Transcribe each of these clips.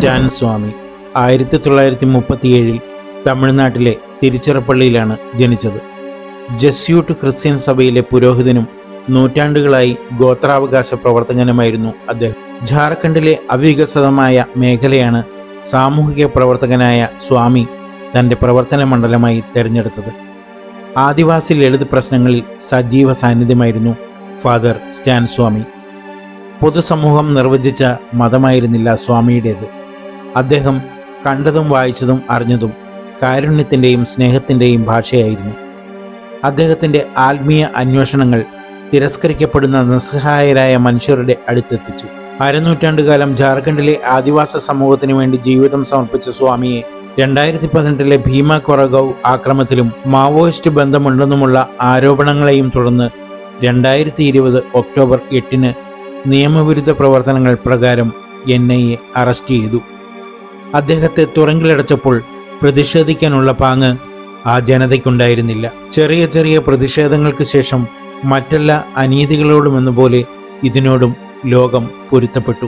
Stan സ്വാമി ആയിരത്തി തൊള്ളായിരത്തി മുപ്പത്തിയേഴിൽ തമിഴ്നാട്ടിലെ തിരുച്ചിറപ്പള്ളിയിലാണ് ജനിച്ചത് ജസ്യൂട്ട് ക്രിസ്ത്യൻ സഭയിലെ പുരോഹിതനും നൂറ്റാണ്ടുകളായി ഗോത്രാവകാശ പ്രവർത്തകനുമായിരുന്നു അദ്ദേഹം ഝാർഖണ്ഡിലെ അവികസിതമായ മേഖലയാണ് സാമൂഹിക പ്രവർത്തകനായ സ്വാമി തന്റെ പ്രവർത്തന മണ്ഡലമായി തെരഞ്ഞെടുത്തത് ആദിവാസി ലളിത് പ്രശ്നങ്ങളിൽ സജീവ സാന്നിധ്യമായിരുന്നു ഫാദർ സ്റ്റാൻ സ്വാമി പൊതുസമൂഹം നിർവചിച്ച മതമായിരുന്നില്ല സ്വാമിയുടേത് അദ്ദേഹം കണ്ടതും വായിച്ചതും അറിഞ്ഞതും കാരുണ്യത്തിൻ്റെയും സ്നേഹത്തിൻ്റെയും ഭാഷയായിരുന്നു അദ്ദേഹത്തിൻ്റെ ആത്മീയ അന്വേഷണങ്ങൾ തിരസ്കരിക്കപ്പെടുന്ന നിസ്സഹായരായ മനുഷ്യരുടെ അടുത്തെത്തിച്ചു അരനൂറ്റാണ്ടുകാലം ജാർഖണ്ഡിലെ ആദിവാസ സമൂഹത്തിനു വേണ്ടി ജീവിതം സമർപ്പിച്ച സ്വാമിയെ രണ്ടായിരത്തി പതിനെട്ടിലെ ഭീമ കൊറഗൌ ആക്രമത്തിലും മാവോയിസ്റ്റ് ബന്ധമുണ്ടെന്നുമുള്ള ആരോപണങ്ങളെയും തുടർന്ന് രണ്ടായിരത്തി ഇരുപത് ഒക്ടോബർ എട്ടിന് നിയമവിരുദ്ധ പ്രവർത്തനങ്ങൾ പ്രകാരം എൻ ഐ എ അറസ്റ്റ് ചെയ്തു അദ്ദേഹത്തെ തുറങ്കിലടച്ചപ്പോൾ പ്രതിഷേധിക്കാനുള്ള പാങ്ങ് ആ ജനതയ്ക്കുണ്ടായിരുന്നില്ല ചെറിയ ചെറിയ പ്രതിഷേധങ്ങൾക്ക് ശേഷം മറ്റെല്ലാ അനീതികളോടുമെന്ന പോലെ ഇതിനോടും ലോകം പൊരുത്തപ്പെട്ടു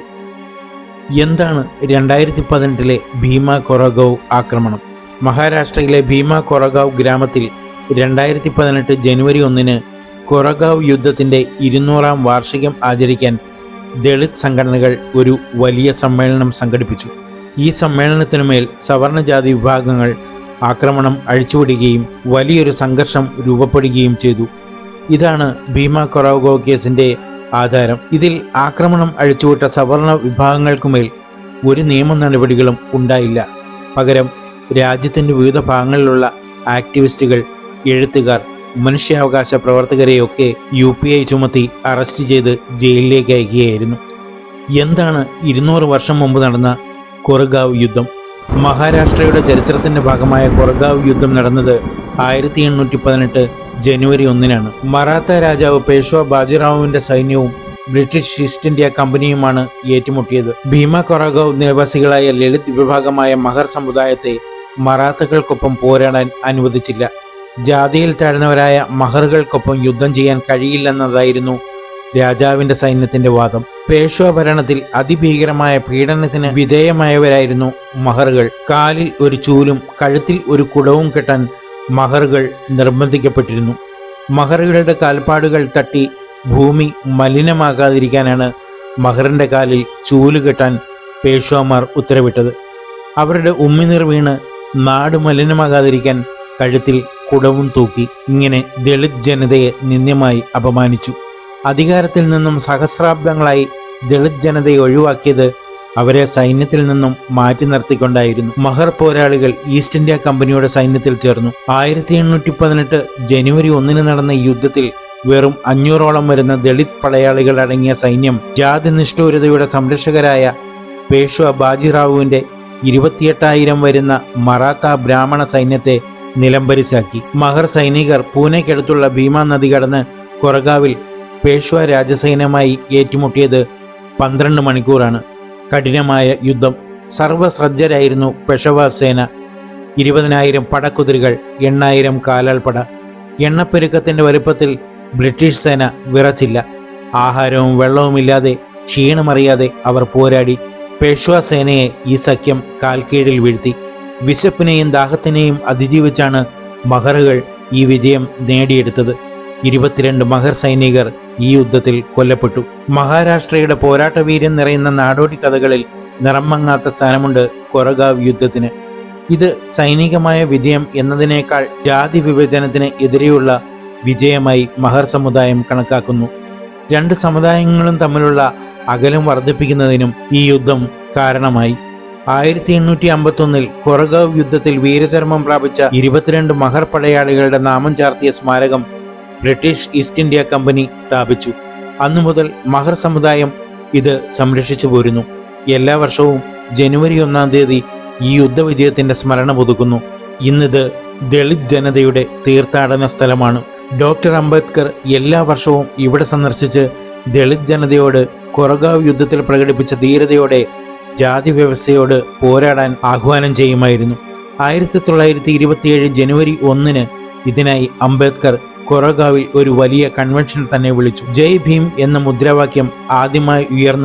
എന്താണ് രണ്ടായിരത്തി പതിനെട്ടിലെ ഭീമ കൊറഗൌ ആക്രമണം മഹാരാഷ്ട്രയിലെ ഭീമ കൊറഗാവ് ഗ്രാമത്തിൽ രണ്ടായിരത്തി പതിനെട്ട് ജനുവരി ഒന്നിന് കൊറഗാവ് യുദ്ധത്തിന്റെ ഇരുന്നൂറാം വാർഷികം ആചരിക്കാൻ ദളിത് സംഘടനകൾ ഒരു വലിയ സമ്മേളനം സംഘടിപ്പിച്ചു ഈ സമ്മേളനത്തിനുമേൽ സവർണജാതി വിഭാഗങ്ങൾ ആക്രമണം അഴിച്ചുവിടുകയും വലിയൊരു സംഘർഷം രൂപപ്പെടുകയും ചെയ്തു ഇതാണ് ഭീമ കൊറോഗോ കേസിന്റെ ആധാരം ഇതിൽ ആക്രമണം അഴിച്ചുവിട്ട സവർണ വിഭാഗങ്ങൾക്കുമേൽ ഒരു നിയമ നടപടികളും ഉണ്ടായില്ല പകരം രാജ്യത്തിന്റെ വിവിധ ഭാഗങ്ങളിലുള്ള ആക്ടിവിസ്റ്റുകൾ എഴുത്തുകാർ മനുഷ്യാവകാശ പ്രവർത്തകരെയൊക്കെ യു പി ഐ ചുമത്തി അറസ്റ്റ് ചെയ്ത് ജയിലിലേക്ക് അയക്കുകയായിരുന്നു എന്താണ് ഇരുന്നൂറ് വർഷം മുമ്പ് നടന്ന കൊറഗാവ് യുദ്ധം മഹാരാഷ്ട്രയുടെ ചരിത്രത്തിന്റെ ഭാഗമായ കൊറഗാവ് യുദ്ധം നടന്നത് ആയിരത്തി എണ്ണൂറ്റി പതിനെട്ട് ജനുവരി ഒന്നിനാണ് മറാത്ത രാജാവ് പേഷ്വ ബാജിറാവുവിന്റെ സൈന്യവും ബ്രിട്ടീഷ് ഈസ്റ്റ് ഇന്ത്യ കമ്പനിയുമാണ് ഏറ്റുമുട്ടിയത് ഭീമ കൊറഗാവ് നിവാസികളായ ലളിത് വിഭാഗമായ മഹർ സമുദായത്തെ മറാത്തകൾക്കൊപ്പം പോരാടാൻ അനുവദിച്ചില്ല ജാതിയിൽ താഴ്ന്നവരായ മഹറുകൾക്കൊപ്പം യുദ്ധം ചെയ്യാൻ കഴിയില്ലെന്നതായിരുന്നു രാജാവിന്റെ സൈന്യത്തിന്റെ വാദം പേഷ്വ ഭരണത്തിൽ അതിഭീകരമായ പീഡനത്തിന് വിധേയമായവരായിരുന്നു മഹറുകൾ കാലിൽ ഒരു ചൂലും കഴുത്തിൽ ഒരു കുടവും കെട്ടാൻ മഹറുകൾ നിർബന്ധിക്കപ്പെട്ടിരുന്നു മഹറുകളുടെ കാൽപ്പാടുകൾ തട്ടി ഭൂമി മലിനമാകാതിരിക്കാനാണ് മഹറിന്റെ കാലിൽ ചൂല് കെട്ടാൻ പേഷ്വാമാർ ഉത്തരവിട്ടത് അവരുടെ ഉമ്മിനീർ വീണ് നാട് മലിനമാകാതിരിക്കാൻ കഴുത്തിൽ കുടവും തൂക്കി ഇങ്ങനെ ദളിത് ജനതയെ നിന്ദ്യമായി അപമാനിച്ചു അധികാരത്തിൽ നിന്നും സഹസ്രാബ്ദങ്ങളായി ദളിത് ജനതയെ ഒഴിവാക്കിയത് അവരെ സൈന്യത്തിൽ നിന്നും മാറ്റി നിർത്തിക്കൊണ്ടായിരുന്നു മഹർ പോരാളികൾ ഈസ്റ്റ് ഇന്ത്യ കമ്പനിയുടെ സൈന്യത്തിൽ ചേർന്നു ആയിരത്തി എണ്ണൂറ്റി പതിനെട്ട് ജനുവരി ഒന്നിന് നടന്ന ഈ യുദ്ധത്തിൽ വെറും അഞ്ഞൂറോളം വരുന്ന ദളിത് പടയാളികൾ അടങ്ങിയ സൈന്യം ജാതി നിഷ്ഠൂരതയുടെ സംരക്ഷകരായ പേഷ്വ ബാജിറാവുവിന്റെ ഇരുപത്തിയെട്ടായിരം വരുന്ന മറാത്ത ബ്രാഹ്മണ സൈന്യത്തെ നിലംപരിശാക്കി മഹർ സൈനികർ പൂനെക്കടുത്തുള്ള ഭീമാ നദി കടന്ന് കൊറഗാവിൽ പേഷ്വ രാജസൈന്യമായി ഏറ്റുമുട്ടിയത് പന്ത്രണ്ട് മണിക്കൂറാണ് കഠിനമായ യുദ്ധം സർവസജ്ജരായിരുന്നു പെഷവ സേന ഇരുപതിനായിരം പടക്കുതിരികൾ എണ്ണായിരം കാലാൾപ്പട എണ്ണപ്പെരുക്കത്തിന്റെ വലുപ്പത്തിൽ ബ്രിട്ടീഷ് സേന വിറച്ചില്ല ആഹാരവും വെള്ളവുമില്ലാതെ ക്ഷീണമറിയാതെ അവർ പോരാടി പേഷ്വ സേനയെ ഈ സഖ്യം കാൽക്കീഴിൽ വീഴ്ത്തി വിശപ്പിനെയും ദാഹത്തിനെയും അതിജീവിച്ചാണ് മഹറുകൾ ഈ വിജയം നേടിയെടുത്തത് ഇരുപത്തിരണ്ട് മഹർ സൈനികർ ഈ യുദ്ധത്തിൽ കൊല്ലപ്പെട്ടു മഹാരാഷ്ട്രയുടെ പോരാട്ടവീര്യം നിറയുന്ന നാടോടി കഥകളിൽ നിറം മങ്ങാത്ത സ്ഥാനമുണ്ട് കൊറഗാവ് യുദ്ധത്തിന് ഇത് സൈനികമായ വിജയം എന്നതിനേക്കാൾ ജാതി വിഭജനത്തിന് എതിരെയുള്ള വിജയമായി മഹർ സമുദായം കണക്കാക്കുന്നു രണ്ട് സമുദായങ്ങളും തമ്മിലുള്ള അകലം വർദ്ധിപ്പിക്കുന്നതിനും ഈ യുദ്ധം കാരണമായി ആയിരത്തി എണ്ണൂറ്റി അമ്പത്തൊന്നിൽ കൊറഗാവ് യുദ്ധത്തിൽ വീരചർമ്മം പ്രാപിച്ച ഇരുപത്തിരണ്ട് മഹർ പടയാളികളുടെ നാമം ചാർത്തിയ സ്മാരകം ബ്രിട്ടീഷ് ഈസ്റ്റ് ഇന്ത്യ കമ്പനി സ്ഥാപിച്ചു അന്നു മുതൽ മഹർ സമുദായം ഇത് സംരക്ഷിച്ചു പോരുന്നു എല്ലാ വർഷവും ജനുവരി ഒന്നാം തീയതി ഈ യുദ്ധവിജയത്തിന്റെ സ്മരണ പുതുക്കുന്നു ഇന്നിത് ദളിത് ജനതയുടെ തീർത്ഥാടന സ്ഥലമാണ് ഡോക്ടർ അംബേദ്കർ എല്ലാ വർഷവും ഇവിടെ സന്ദർശിച്ച് ദളിത് ജനതയോട് കൊറഗാവ് യുദ്ധത്തിൽ പ്രകടിപ്പിച്ച ധീരതയോടെ ജാതി വ്യവസ്ഥയോട് പോരാടാൻ ആഹ്വാനം ചെയ്യുമായിരുന്നു ആയിരത്തി തൊള്ളായിരത്തി ഇരുപത്തിയേഴ് ജനുവരി ഒന്നിന് ഇതിനായി അംബേദ്കർ കൊറഗാവിൽ ഒരു വലിയ കൺവെൻഷൻ തന്നെ വിളിച്ചു ജയ് ഭീം എന്ന മുദ്രാവാക്യം ആദ്യമായി ഉയർന്നതും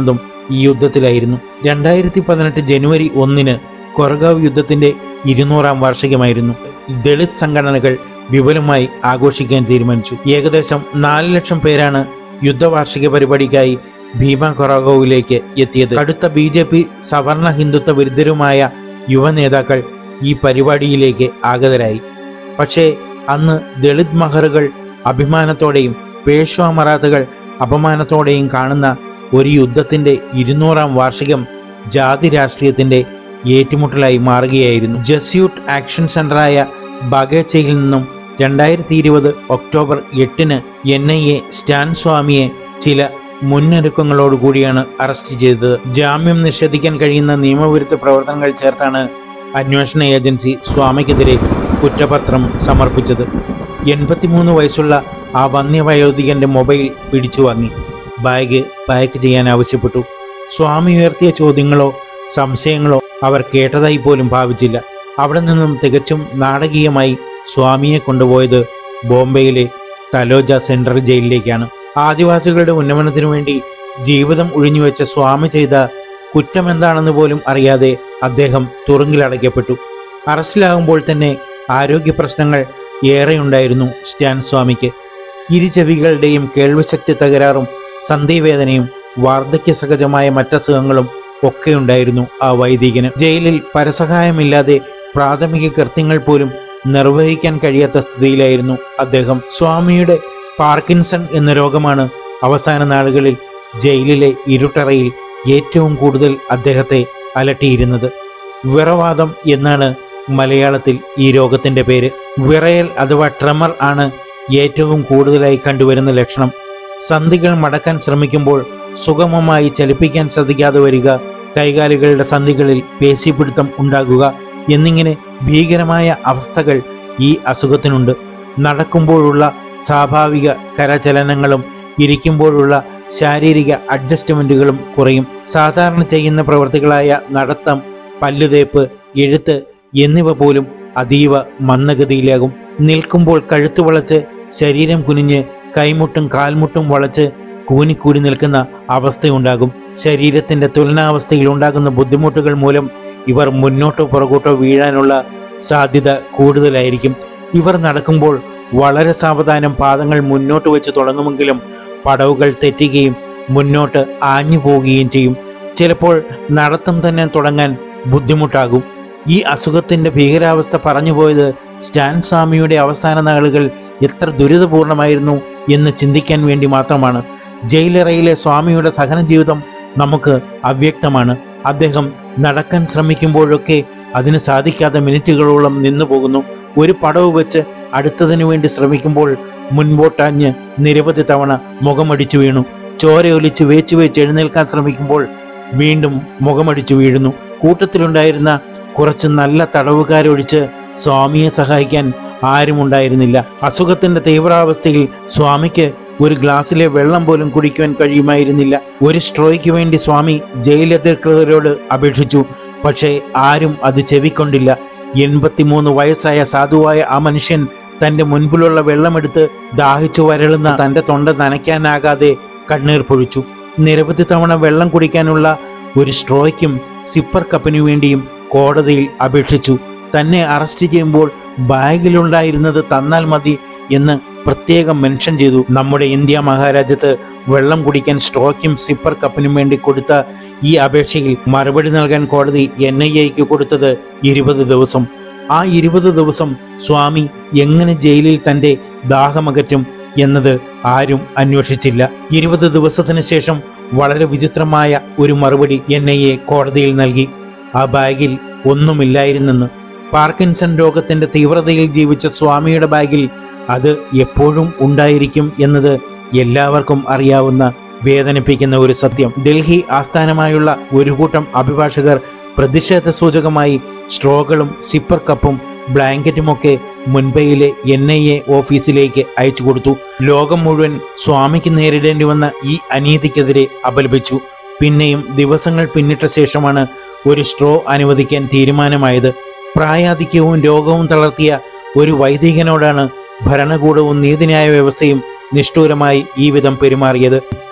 ഈ യുദ്ധത്തിലായിരുന്നു രണ്ടായിരത്തി പതിനെട്ട് ജനുവരി ഒന്നിന് കൊറഗാവ് യുദ്ധത്തിന്റെ ഇരുന്നൂറാം വാർഷികമായിരുന്നു ദളിത് സംഘടനകൾ വിപുലമായി ആഘോഷിക്കാൻ തീരുമാനിച്ചു ഏകദേശം നാല് ലക്ഷം പേരാണ് യുദ്ധവാർഷിക പരിപാടിക്കായി ഭീമ കൊറഗോവിലേക്ക് എത്തിയത് കടുത്ത ബി ജെ പി സവർണ ഹിന്ദുത്വ വിരുദ്ധരുമായ യുവ നേതാക്കൾ ഈ പരിപാടിയിലേക്ക് ആഗതരായി പക്ഷേ അന്ന് ദളിത് മഹറുകൾ അഭിമാനത്തോടെയും പേഷ്വാ മറാത്തകൾ അപമാനത്തോടെയും കാണുന്ന ഒരു യുദ്ധത്തിന്റെ ഇരുന്നൂറാം വാർഷികം ജാതി രാഷ്ട്രീയത്തിന്റെ ഏറ്റുമുട്ടലായി മാറുകയായിരുന്നു ജസ്യൂട്ട് ആക്ഷൻ സെന്ററായ ബഗേച്ചയിൽ നിന്നും രണ്ടായിരത്തി ഇരുപത് ഒക്ടോബർ എട്ടിന് എൻ ഐ എ സ്റ്റാൻ സ്വാമിയെ ചില മുന്നൊരുക്കങ്ങളോടുകൂടിയാണ് അറസ്റ്റ് ചെയ്തത് ജാമ്യം നിഷേധിക്കാൻ കഴിയുന്ന നിയമവിരുദ്ധ പ്രവർത്തനങ്ങൾ ചേർത്താണ് അന്വേഷണ ഏജൻസി സ്വാമിക്കെതിരെ കുറ്റപത്രം സമർപ്പിച്ചത് എൺപത്തിമൂന്ന് വയസ്സുള്ള ആ വന്യവയോധികന്റെ മൊബൈൽ പിടിച്ചു വാങ്ങി ബാഗ് പാക്ക് ചെയ്യാൻ ആവശ്യപ്പെട്ടു സ്വാമി ഉയർത്തിയ ചോദ്യങ്ങളോ സംശയങ്ങളോ അവർ കേട്ടതായി പോലും ഭാവിച്ചില്ല അവിടെ നിന്നും തികച്ചും നാടകീയമായി സ്വാമിയെ കൊണ്ടുപോയത് ബോംബെയിലെ തലോജ സെൻട്രൽ ജയിലിലേക്കാണ് ആദിവാസികളുടെ ഉന്നമനത്തിനു വേണ്ടി ജീവിതം ഒഴിഞ്ഞുവെച്ച സ്വാമി ചെയ്ത കുറ്റം എന്താണെന്ന് പോലും അറിയാതെ അദ്ദേഹം തുറുങ്കിലടയ്ക്കപ്പെട്ടു അറസ്റ്റിലാകുമ്പോൾ തന്നെ ആരോഗ്യ പ്രശ്നങ്ങൾ ഏറെയുണ്ടായിരുന്നു സ്റ്റാൻ സ്വാമിക്ക് ഇരു ചെവികളുടെയും കേൾവിശക്തി തകരാറും സന്ധിവേദനയും വാർദ്ധക്യ സഹജമായ മറ്റസുഖങ്ങളും ഒക്കെ ഉണ്ടായിരുന്നു ആ വൈദികന് ജയിലിൽ പരസഹായമില്ലാതെ പ്രാഥമിക കൃത്യങ്ങൾ പോലും നിർവഹിക്കാൻ കഴിയാത്ത സ്ഥിതിയിലായിരുന്നു അദ്ദേഹം സ്വാമിയുടെ പാർക്കിൻസൺ എന്ന രോഗമാണ് അവസാന നാളുകളിൽ ജയിലിലെ ഇരുട്ടറയിൽ ഏറ്റവും കൂടുതൽ അദ്ദേഹത്തെ അലട്ടിയിരുന്നത് വിറവാദം എന്നാണ് മലയാളത്തിൽ ഈ രോഗത്തിന്റെ പേര് വിറയൽ അഥവാ ട്രമർ ആണ് ഏറ്റവും കൂടുതലായി കണ്ടുവരുന്ന ലക്ഷണം സന്ധികൾ മടക്കാൻ ശ്രമിക്കുമ്പോൾ സുഗമമായി ചലിപ്പിക്കാൻ സാധിക്കാതെ വരിക കൈകാലുകളുടെ സന്ധികളിൽ പേശിപ്പിടുത്തം ഉണ്ടാകുക എന്നിങ്ങനെ ഭീകരമായ അവസ്ഥകൾ ഈ അസുഖത്തിനുണ്ട് നടക്കുമ്പോഴുള്ള സ്വാഭാവിക കരചലനങ്ങളും ഇരിക്കുമ്പോഴുള്ള ശാരീരിക അഡ്ജസ്റ്റ്മെന്റുകളും കുറയും സാധാരണ ചെയ്യുന്ന പ്രവൃത്തികളായ നടത്തം പല്ലുതേപ്പ് എഴുത്ത് എന്നിവ പോലും അതീവ മന്ദഗതിയിലാകും നിൽക്കുമ്പോൾ കഴുത്തു വളച്ച് ശരീരം കുനിഞ്ഞ് കൈമുട്ടും കാൽമുട്ടും വളച്ച് കൂനിക്കൂടി നിൽക്കുന്ന അവസ്ഥയുണ്ടാകും ശരീരത്തിന്റെ തുലനാവസ്ഥയിൽ ഉണ്ടാകുന്ന ബുദ്ധിമുട്ടുകൾ മൂലം ഇവർ മുന്നോട്ടോ പുറകോട്ടോ വീഴാനുള്ള സാധ്യത കൂടുതലായിരിക്കും ഇവർ നടക്കുമ്പോൾ വളരെ സാവധാനം പാദങ്ങൾ മുന്നോട്ട് വെച്ച് തുടങ്ങുമെങ്കിലും പടവുകൾ തെറ്റുകയും മുന്നോട്ട് ആഞ്ഞു പോവുകയും ചെയ്യും ചിലപ്പോൾ നടത്തം തന്നെ തുടങ്ങാൻ ബുദ്ധിമുട്ടാകും ഈ അസുഖത്തിന്റെ ഭീകരാവസ്ഥ പറഞ്ഞുപോയത് സ്റ്റാൻ സ്വാമിയുടെ അവസാന നാളുകൾ എത്ര ദുരിതപൂർണമായിരുന്നു എന്ന് ചിന്തിക്കാൻ വേണ്ടി മാത്രമാണ് ജയിലറയിലെ സ്വാമിയുടെ സഹന ജീവിതം നമുക്ക് അവ്യക്തമാണ് അദ്ദേഹം നടക്കാൻ ശ്രമിക്കുമ്പോഴൊക്കെ അതിന് സാധിക്കാത്ത മിനിറ്റുകളോളം നിന്നു പോകുന്നു ഒരു പടവ് വെച്ച് അടുത്തതിനു വേണ്ടി ശ്രമിക്കുമ്പോൾ മുൻപോട്ടാഞ്ഞ് നിരവധി തവണ മുഖമടിച്ചു വീണു ചോരയൊലിച്ച് വേച്ചു വെച്ച് എഴുന്നേൽക്കാൻ ശ്രമിക്കുമ്പോൾ വീണ്ടും മുഖമടിച്ചു വീഴുന്നു കൂട്ടത്തിലുണ്ടായിരുന്ന കുറച്ച് നല്ല തടവുകാരൊഴിച്ച് സ്വാമിയെ സഹായിക്കാൻ ആരും ഉണ്ടായിരുന്നില്ല അസുഖത്തിന്റെ തീവ്രാവസ്ഥയിൽ സ്വാമിക്ക് ഒരു ഗ്ലാസ്സിലെ വെള്ളം പോലും കുടിക്കുവാൻ കഴിയുമായിരുന്നില്ല ഒരു സ്ട്രോയ്ക്ക് വേണ്ടി സ്വാമി ജയിലധികൃതരോട് അപേക്ഷിച്ചു പക്ഷേ ആരും അത് ചെവിക്കൊണ്ടില്ല എൺപത്തിമൂന്ന് വയസ്സായ സാധുവായ ആ മനുഷ്യൻ തന്റെ മുൻപിലുള്ള വെള്ളമെടുത്ത് ദാഹിച്ചു വരളുന്ന തന്റെ തൊണ്ട നനയ്ക്കാനാകാതെ കണ്ണീർ പൊഴിച്ചു നിരവധി തവണ വെള്ളം കുടിക്കാനുള്ള ഒരു സ്ട്രോയ്ക്കും സിപ്പർ കപ്പിനു വേണ്ടിയും കോടതിയിൽ അപേക്ഷിച്ചു തന്നെ അറസ്റ്റ് ചെയ്യുമ്പോൾ ബാഗിലുണ്ടായിരുന്നത് തന്നാൽ മതി എന്ന് പ്രത്യേകം മെൻഷൻ ചെയ്തു നമ്മുടെ ഇന്ത്യ മഹാരാജ്യത്ത് വെള്ളം കുടിക്കാൻ സ്ട്രോക്കും സിപ്പർ കപ്പിനും വേണ്ടി കൊടുത്ത ഈ അപേക്ഷയിൽ മറുപടി നൽകാൻ കോടതി എൻ ഐ എക്ക് കൊടുത്തത് ഇരുപത് ദിവസം ആ ഇരുപത് ദിവസം സ്വാമി എങ്ങനെ ജയിലിൽ തന്റെ ദാഹമകറ്റും എന്നത് ആരും അന്വേഷിച്ചില്ല ഇരുപത് ദിവസത്തിന് ശേഷം വളരെ വിചിത്രമായ ഒരു മറുപടി എൻ ഐ എ കോടതിയിൽ നൽകി ആ ബാഗിൽ ഒന്നുമില്ലായിരുന്നെന്ന് പാർക്കിൻസൺ രോഗത്തിന്റെ തീവ്രതയിൽ ജീവിച്ച സ്വാമിയുടെ ബാഗിൽ അത് എപ്പോഴും ഉണ്ടായിരിക്കും എന്നത് എല്ലാവർക്കും അറിയാവുന്ന വേദനിപ്പിക്കുന്ന ഒരു സത്യം ഡൽഹി ആസ്ഥാനമായുള്ള ഒരു കൂട്ടം അഭിഭാഷകർ പ്രതിഷേധ സൂചകമായി സ്ട്രോകളും സിപ്പർ കപ്പും ബ്ലാങ്കറ്റുമൊക്കെ മുംബൈയിലെ എൻ ഐ എ ഓഫീസിലേക്ക് അയച്ചു കൊടുത്തു ലോകം മുഴുവൻ സ്വാമിക്ക് നേരിടേണ്ടി വന്ന ഈ അനീതിക്കെതിരെ അപലപിച്ചു പിന്നെയും ദിവസങ്ങൾ പിന്നിട്ട ശേഷമാണ് ഒരു സ്ട്രോ അനുവദിക്കാൻ തീരുമാനമായത് പ്രായാധിക്യവും രോഗവും തളർത്തിയ ഒരു വൈദികനോടാണ് ഭരണകൂടവും നീതിന്യായ വ്യവസ്ഥയും നിഷ്ഠൂരമായി ഈ വിധം പെരുമാറിയത്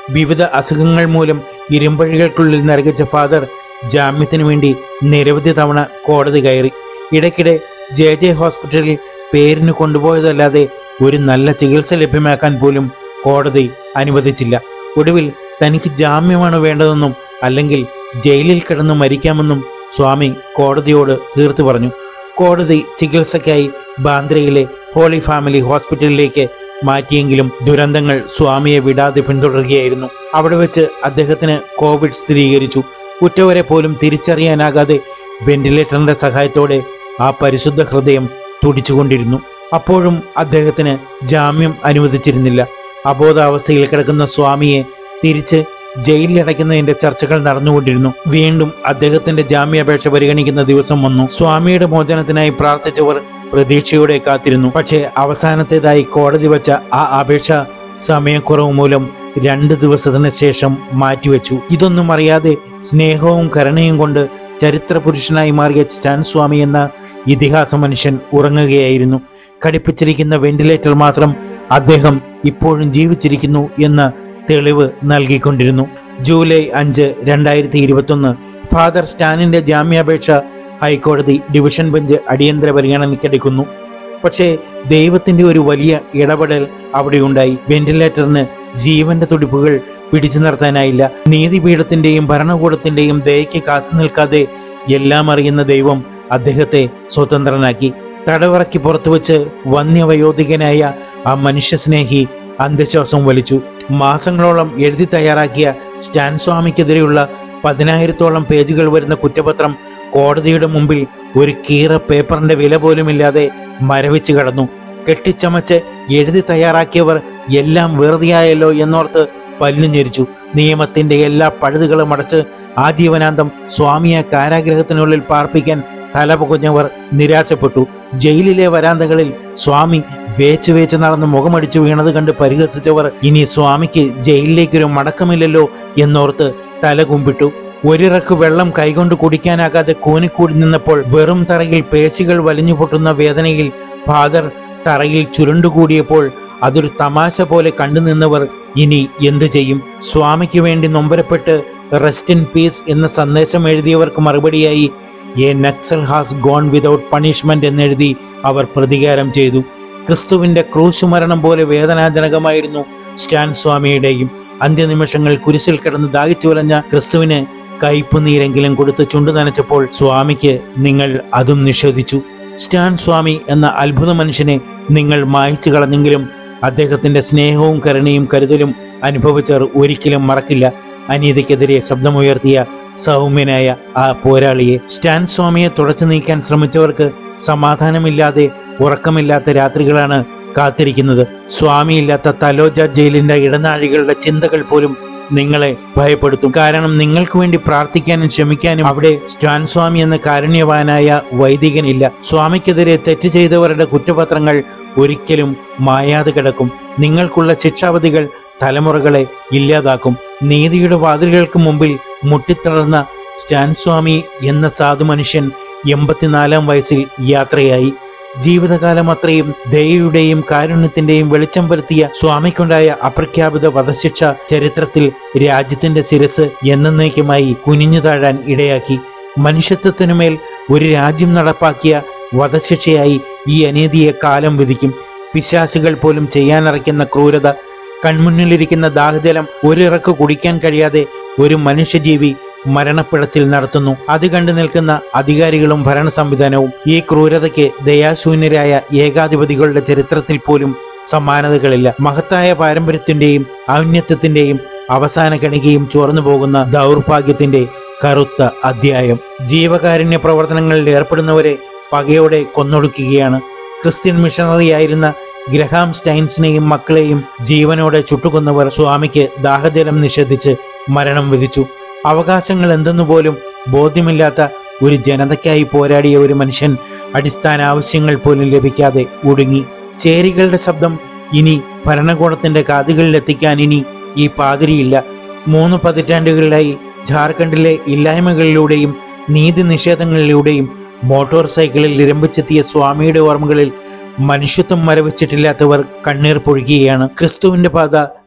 വിവിധ അസുഖങ്ങൾ മൂലം ഇരുമ്പഴികൾക്കുള്ളിൽ നരകിച്ച ഫാദർ ജാമ്യത്തിനു വേണ്ടി നിരവധി തവണ കോടതി കയറി ഇടയ്ക്കിടെ ജെ ജെ ഹോസ്പിറ്റലിൽ പേരിന് കൊണ്ടുപോയതല്ലാതെ ഒരു നല്ല ചികിത്സ ലഭ്യമാക്കാൻ പോലും കോടതി അനുവദിച്ചില്ല ഒടുവിൽ തനിക്ക് ജാമ്യമാണ് വേണ്ടതെന്നും അല്ലെങ്കിൽ ജയിലിൽ കിടന്ന് മരിക്കാമെന്നും സ്വാമി കോടതിയോട് തീർത്തു പറഞ്ഞു കോടതി ചികിത്സയ്ക്കായി ബാന്ദ്രയിലെ ഹോളി ഫാമിലി ഹോസ്പിറ്റലിലേക്ക് മാറ്റിയെങ്കിലും ദുരന്തങ്ങൾ സ്വാമിയെ വിടാതെ പിന്തുടരുകയായിരുന്നു അവിടെ വെച്ച് അദ്ദേഹത്തിന് കോവിഡ് സ്ഥിരീകരിച്ചു ഉറ്റവരെ പോലും തിരിച്ചറിയാനാകാതെ വെന്റിലേറ്ററിന്റെ സഹായത്തോടെ ആ പരിശുദ്ധ ഹൃദയം തുടിച്ചുകൊണ്ടിരുന്നു അപ്പോഴും അദ്ദേഹത്തിന് ജാമ്യം അനുവദിച്ചിരുന്നില്ല അബോധാവസ്ഥയിൽ കിടക്കുന്ന സ്വാമിയെ തിരിച്ച് ജയിലിലടയ്ക്കുന്നതിന്റെ ചർച്ചകൾ നടന്നുകൊണ്ടിരുന്നു വീണ്ടും അദ്ദേഹത്തിന്റെ ജാമ്യാപേക്ഷ പരിഗണിക്കുന്ന ദിവസം വന്നു സ്വാമിയുടെ മോചനത്തിനായി പ്രാർത്ഥിച്ചവർ പ്രതീക്ഷയോടെ കാത്തിരുന്നു പക്ഷേ അവസാനത്തേതായി കോടതി വച്ച ആ അപേക്ഷ സമയക്കുറവ് മൂലം രണ്ട് ദിവസത്തിന് ശേഷം മാറ്റിവെച്ചു ഇതൊന്നും അറിയാതെ സ്നേഹവും കരുണയും കൊണ്ട് ചരിത്ര പുരുഷനായി മാറിയ സ്റ്റാൻ സ്വാമി എന്ന ഇതിഹാസ മനുഷ്യൻ ഉറങ്ങുകയായിരുന്നു ഘടിപ്പിച്ചിരിക്കുന്ന വെന്റിലേറ്റർ മാത്രം അദ്ദേഹം ഇപ്പോഴും ജീവിച്ചിരിക്കുന്നു എന്ന തെളിവ് നൽകിക്കൊണ്ടിരുന്നു ജൂലൈ അഞ്ച് രണ്ടായിരത്തി ഇരുപത്തൊന്ന് ഫാദർ സ്റ്റാനിന്റെ ജാമ്യാപേക്ഷ ഹൈക്കോടതി ഡിവിഷൻ ബെഞ്ച് അടിയന്തര പരിഗണനയ്ക്കെടുക്കുന്നു പക്ഷേ ദൈവത്തിന്റെ ഒരു വലിയ ഇടപെടൽ അവിടെയുണ്ടായി വെന്റിലേറ്ററിന് ജീവന്റെ തുടിപ്പുകൾ പിടിച്ചു നിർത്താനായില്ല നീതിപീഠത്തിന്റെയും ഭരണകൂടത്തിന്റെയും ദയയ്ക്ക് കാത്തു നിൽക്കാതെ എല്ലാം അറിയുന്ന ദൈവം അദ്ദേഹത്തെ സ്വതന്ത്രനാക്കി തടവിറക്കി പുറത്തുവച്ച് വന്യവയോധികനായ ആ മനുഷ്യസ്നേഹി അന്ത്യശ്വാസം വലിച്ചു മാസങ്ങളോളം എഴുതി തയ്യാറാക്കിയ സ്റ്റാൻ സ്വാമിക്കെതിരെയുള്ള പതിനായിരത്തോളം പേജുകൾ വരുന്ന കുറ്റപത്രം കോടതിയുടെ മുമ്പിൽ ഒരു കീറ പേപ്പറിന്റെ വില പോലുമില്ലാതെ മരവിച്ചു കടന്നു കെട്ടിച്ചമച്ച് എഴുതി തയ്യാറാക്കിയവർ എല്ലാം വെറുതെയായല്ലോ എന്നോർത്ത് പല്ലു ഞെരിച്ചു നിയമത്തിന്റെ എല്ലാ പഴുതുകളും അടച്ച് ആജീവനാന്തം സ്വാമിയെ കാരാഗ്രഹത്തിനുള്ളിൽ പാർപ്പിക്കാൻ തലപുകഞ്ഞവർ നിരാശപ്പെട്ടു ജയിലിലെ വരാന്തകളിൽ സ്വാമി വേച്ച് വേച്ച് നടന്ന് മുഖമടിച്ചു വീണത് കണ്ട് പരിഹസിച്ചവർ ഇനി സ്വാമിക്ക് ജയിലിലേക്കൊരു മടക്കമില്ലല്ലോ എന്നോർത്ത് തല കുമ്പിട്ടു ഒരിറക്ക് വെള്ളം കൈകൊണ്ട് കുടിക്കാനാകാതെ കൂനിക്കൂടി നിന്നപ്പോൾ വെറും തറയിൽ പേശികൾ വലിഞ്ഞു പൊട്ടുന്ന വേദനയിൽ ഫാദർ തറയിൽ ചുരുണ്ടുകൂടിയപ്പോൾ അതൊരു തമാശ പോലെ കണ്ടു നിന്നവർ ഇനി എന്തു ചെയ്യും സ്വാമിക്ക് വേണ്ടി നൊമ്പരപ്പെട്ട് റെസ്റ്റ് ഇൻ പീസ് എന്ന സന്ദേശം എഴുതിയവർക്ക് മറുപടിയായി a Naxal has gone without punishment എന്നെഴുതി അവർ പ്രതികാരം ചെയ്തു ക്രിസ്തുവിന്റെ ക്രൂശ് മരണം പോലെ വേദനാജനകമായിരുന്നു സ്റ്റാൻ സ്വാമിയുടെയും അന്ത്യനിമിഷങ്ങൾ കുരിശിൽ കിടന്ന് ദാഹിച്ചുലഞ്ഞ ക്രിസ്തുവിന് കയ്പ് നീരെങ്കിലും കൊടുത്ത് ചുണ്ടു നനച്ചപ്പോൾ സ്വാമിക്ക് നിങ്ങൾ അതും നിഷേധിച്ചു സ്റ്റാൻ സ്വാമി എന്ന അത്ഭുത മനുഷ്യനെ നിങ്ങൾ മായ്ച്ചു കളഞ്ഞെങ്കിലും അദ്ദേഹത്തിന്റെ സ്നേഹവും കരുണയും കരുതലും അനുഭവിച്ചവർ ഒരിക്കലും മറക്കില്ല അനീതിക്കെതിരെ ശബ്ദമുയർത്തിയ സൗമ്യനായ ആ പോരാളിയെ സ്റ്റാൻ സ്വാമിയെ തുടച്ചു നീക്കാൻ ശ്രമിച്ചവർക്ക് സമാധാനമില്ലാതെ ഉറക്കമില്ലാത്ത രാത്രികളാണ് കാത്തിരിക്കുന്നത് സ്വാമിയില്ലാത്ത തലോജ ജയിലിന്റെ ഇടനാഴികളുടെ ചിന്തകൾ പോലും നിങ്ങളെ ഭയപ്പെടുത്തും കാരണം നിങ്ങൾക്ക് വേണ്ടി പ്രാർത്ഥിക്കാനും ക്ഷമിക്കാനും അവിടെ സ്റ്റാൻ സ്വാമി എന്ന കാരുണ്യവാനായ വൈദികനില്ല സ്വാമിക്കെതിരെ തെറ്റ് ചെയ്തവരുടെ കുറ്റപത്രങ്ങൾ ഒരിക്കലും മായാതെ കിടക്കും നിങ്ങൾക്കുള്ള ശിക്ഷാവധികൾ തലമുറകളെ ഇല്ലാതാക്കും നീതിയുടെ വാതിലുകൾക്ക് മുമ്പിൽ മുട്ടിത്തളർന്ന സ്റ്റാൻ സ്വാമി എന്ന സാധു മനുഷ്യൻ എൺപത്തിനാലാം വയസ്സിൽ യാത്രയായി ജീവിതകാലം അത്രയും ദയയുടെയും കാരുണ്യത്തിന്റെയും വെളിച്ചം വരുത്തിയ സ്വാമിക്കുണ്ടായ അപ്രഖ്യാപിത വധശിക്ഷ ചരിത്രത്തിൽ രാജ്യത്തിന്റെ ശിരസ് എന്നേക്കുമായി കുനിഞ്ഞു താഴാൻ ഇടയാക്കി മനുഷ്യത്വത്തിനുമേൽ ഒരു രാജ്യം നടപ്പാക്കിയ വധശിക്ഷയായി ഈ അനീതിയെ കാലം വിധിക്കും പിശാസുകൾ പോലും ചെയ്യാനിറക്കുന്ന ക്രൂരത കൺമുന്നിലിരിക്കുന്ന ദാഹജലം ഒരിറക്ക് കുടിക്കാൻ കഴിയാതെ ഒരു മനുഷ്യജീവി മരണപ്പിഴച്ചിൽ നടത്തുന്നു അത് കണ്ടു നിൽക്കുന്ന അധികാരികളും ഭരണ സംവിധാനവും ഈ ക്രൂരതയ്ക്ക് ദയാശൂന്യരായ ഏകാധിപതികളുടെ ചരിത്രത്തിൽ പോലും സമാനതകളില്ല മഹത്തായ പാരമ്പര്യത്തിന്റെയും ഔന്നത്യത്തിന്റെയും അവസാന കണികയും ചോർന്നു പോകുന്ന ദൗർഭാഗ്യത്തിന്റെ കറുത്ത അധ്യായം ജീവകാരുണ്യ പ്രവർത്തനങ്ങളിൽ ഏർപ്പെടുന്നവരെ പകയോടെ കൊന്നൊടുക്കുകയാണ് ക്രിസ്ത്യൻ മിഷണറിയായിരുന്ന ഗ്രഹാം സ്റ്റൈൻസിനെയും മക്കളെയും ജീവനോടെ ചുട്ടുകൊന്നവർ സ്വാമിക്ക് ദാഹജലം നിഷേധിച്ച് മരണം വിധിച്ചു അവകാശങ്ങൾ എന്തെന്നു പോലും ബോധ്യമില്ലാത്ത ഒരു ജനതയ്ക്കായി പോരാടിയ ഒരു മനുഷ്യൻ അടിസ്ഥാന ആവശ്യങ്ങൾ പോലും ലഭിക്കാതെ ഒടുങ്ങി ചേരികളുടെ ശബ്ദം ഇനി ഭരണകൂടത്തിന്റെ കാതുകളിൽ എത്തിക്കാൻ ഇനി ഈ പാതിരിയില്ല മൂന്ന് പതിറ്റാണ്ടുകളിലായി ജാർഖണ്ഡിലെ ഇല്ലായ്മകളിലൂടെയും നീതി നിഷേധങ്ങളിലൂടെയും മോട്ടോർ സൈക്കിളിൽ ഇരമ്പിച്ചെത്തിയ സ്വാമിയുടെ ഓർമ്മകളിൽ മനുഷ്യത്വം മരവിച്ചിട്ടില്ലാത്തവർ കണ്ണീർ പൊഴുകയാണ് ക്രിസ്തുവിന്റെ പാത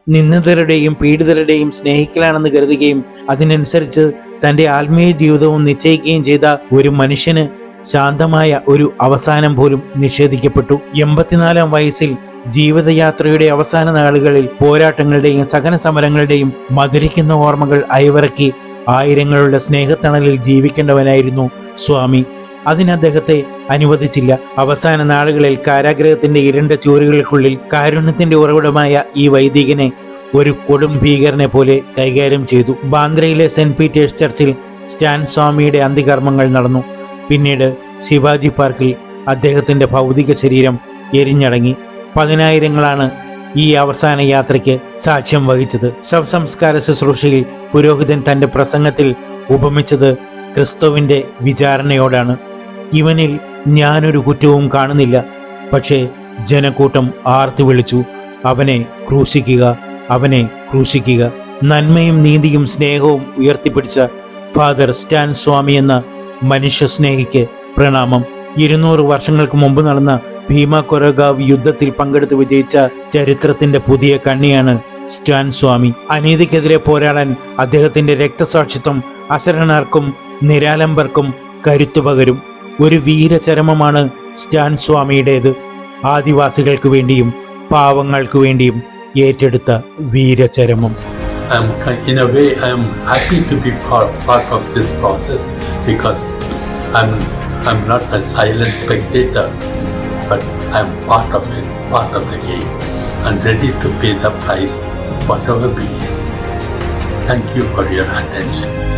നിന്ദിതരുടെയും പീഡിതരുടെയും സ്നേഹിക്കലാണെന്ന് കരുതുകയും അതിനനുസരിച്ച് തന്റെ ആത്മീയ ജീവിതവും നിശ്ചയിക്കുകയും ചെയ്ത ഒരു മനുഷ്യന് ശാന്തമായ ഒരു അവസാനം പോലും നിഷേധിക്കപ്പെട്ടു എൺപത്തിനാലാം വയസ്സിൽ ജീവിതയാത്രയുടെ അവസാന നാളുകളിൽ പോരാട്ടങ്ങളുടെയും സഹന സമരങ്ങളുടെയും മധുരിക്കുന്ന ഓർമ്മകൾ അയവിറക്കി ആയിരങ്ങളുടെ സ്നേഹത്തണലിൽ ജീവിക്കേണ്ടവനായിരുന്നു സ്വാമി അതിന് അദ്ദേഹത്തെ അനുവദിച്ചില്ല അവസാന നാളുകളിൽ കാരാഗ്രഹത്തിന്റെ ഇരുണ്ട ചൂരുകൾക്കുള്ളിൽ കാരുണ്യത്തിന്റെ ഉറവിടമായ ഈ വൈദികനെ ഒരു കൊടും ഭീകരനെ പോലെ കൈകാര്യം ചെയ്തു ബാന്ദ്രയിലെ സെന്റ് പീറ്റേഴ്സ് ചർച്ചിൽ സ്റ്റാൻ സ്വാമിയുടെ അന്ത്യകർമ്മങ്ങൾ നടന്നു പിന്നീട് ശിവാജി പാർക്കിൽ അദ്ദേഹത്തിന്റെ ഭൗതിക ശരീരം എരിഞ്ഞടങ്ങി പതിനായിരങ്ങളാണ് ഈ അവസാന യാത്രയ്ക്ക് സാക്ഷ്യം വഹിച്ചത് ശവസംസ്കാര ശുശ്രൂഷയിൽ പുരോഹിതൻ തന്റെ പ്രസംഗത്തിൽ ഉപമിച്ചത് ക്രിസ്തുവിന്റെ വിചാരണയോടാണ് ഇവനിൽ ഞാനൊരു കുറ്റവും കാണുന്നില്ല പക്ഷേ ജനക്കൂട്ടം ആർത്തു വിളിച്ചു അവനെ ക്രൂശിക്കുക അവനെ ക്രൂശിക്കുക നന്മയും നീതിയും സ്നേഹവും ഉയർത്തിപ്പിടിച്ച ഫാദർ സ്റ്റാൻ സ്വാമി എന്ന മനുഷ്യ സ്നേഹിക്ക് പ്രണാമം ഇരുന്നൂറ് വർഷങ്ങൾക്ക് മുമ്പ് നടന്ന ഭീമ കൊരഗാവ് യുദ്ധത്തിൽ പങ്കെടുത്ത് വിജയിച്ച ചരിത്രത്തിന്റെ പുതിയ കണ്ണിയാണ് സ്റ്റാൻ സ്വാമി അനീതിക്കെതിരെ പോരാടാൻ അദ്ദേഹത്തിന്റെ രക്തസാക്ഷിത്വം അശരണർക്കും നിരാലംബർക്കും കരുത്തു പകരും ഒരു വീരചരമമാണ് സ്റ്റാൻ സ്വാമിയുടേത് ആദിവാസികൾക്ക് വേണ്ടിയും പാവങ്ങൾക്ക് വേണ്ടിയും ഏറ്റെടുത്ത വീരചരമം I'm ki- in a way I am happy to be part, part of this process because I'm I'm not a silent spectator, but I'm part of it, part of the game, and ready to pay the price, whatever be it. Thank you for your attention.